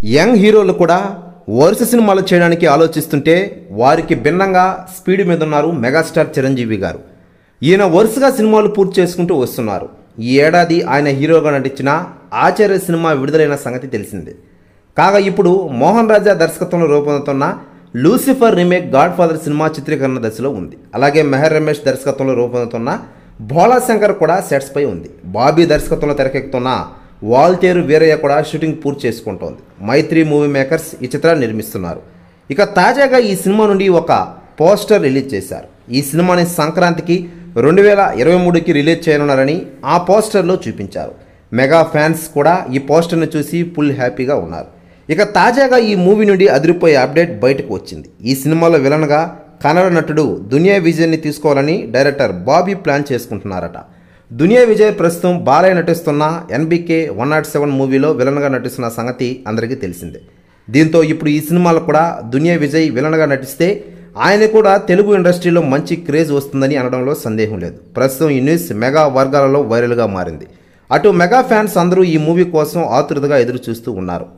young హీరోలు కూడా వరుస సినిమాలు చేయడానికి ఆలోచిస్తుంటే వారికి భిన్నంగా స్పీడ్ మీద ఉన్నారు మెగాస్టార్ చిరంజీవి గారు ఈయన వరుసగా సినిమాలు పూర్తి చేసుకుంటూ వస్తున్నారు ఈ ఏడాది ఆయన హీరోగా నటించిన ఆచార్య సినిమా విడుదలైన సంగతి తెలిసిందే కాగా ఇప్పుడు మోహన్ రాజా దర్శకత్వంలో రూపొందుతున్న Lucifer remake Godfather cinema చిత్రీకరణ దశలో ఉంది అలాగే మెహర్ రమేష్ దర్శకత్వంలో రూపొందుతున్న భోలా శంకర్ కూడా సెట్స్ పై ఉంది బాబీ దర్శకత్వంలో తెరకెక్కుతున్న వాల్తేరు వీరయ్య కూడా షూటింగ్ పూర్తి చేసుకుంటోంది మైత్రి మూవీ మేకర్స్ ఈ చిత్రాన్ని నిర్మిస్తున్నారు ఇక తాజాగా ఈ సినిమా నుండి ఒక పోస్టర్ రిలీజ్ చేశారు ఈ సినిమాని సంక్రాంతికి రెండు వేల ఇరవై మూడుకి రిలీజ్ చేయనున్నారని ఆ పోస్టర్లో చూపించారు మెగా ఫ్యాన్స్ కూడా ఈ పోస్టర్ను చూసి ఫుల్ హ్యాపీగా ఉన్నారు ఇక తాజాగా ఈ మూవీ నుండి అదిరిపోయే అప్డేట్ బయటకు వచ్చింది ఈ సినిమాలో విలన్గా కన్నడ నటుడు దునియా విజయ్ని తీసుకోవాలని డైరెక్టర్ బాబీ ప్లాన్ చేసుకుంటున్నారట దునియా విజయ్ ప్రస్తుతం బాలయ్య నటిస్తున్న ఎన్బికే వన్ నాట్ సెవెన్ మూవీలో విలన్గా నటిస్తున్న సంగతి అందరికీ తెలిసిందే దీంతో ఇప్పుడు ఈ సినిమాలో కూడా దునియా విజయ్ విలన్గా నటిస్తే ఆయన కూడా తెలుగు ఇండస్ట్రీలో మంచి క్రేజ్ వస్తుందని అనడంలో సందేహం లేదు ప్రస్తుతం ఈ న్యూస్ మెగా వర్గాలలో వైరల్గా మారింది అటు మెగా ఫ్యాన్స్ అందరూ ఈ మూవీ కోసం ఆతృతగా ఎదురు చూస్తూ ఉన్నారు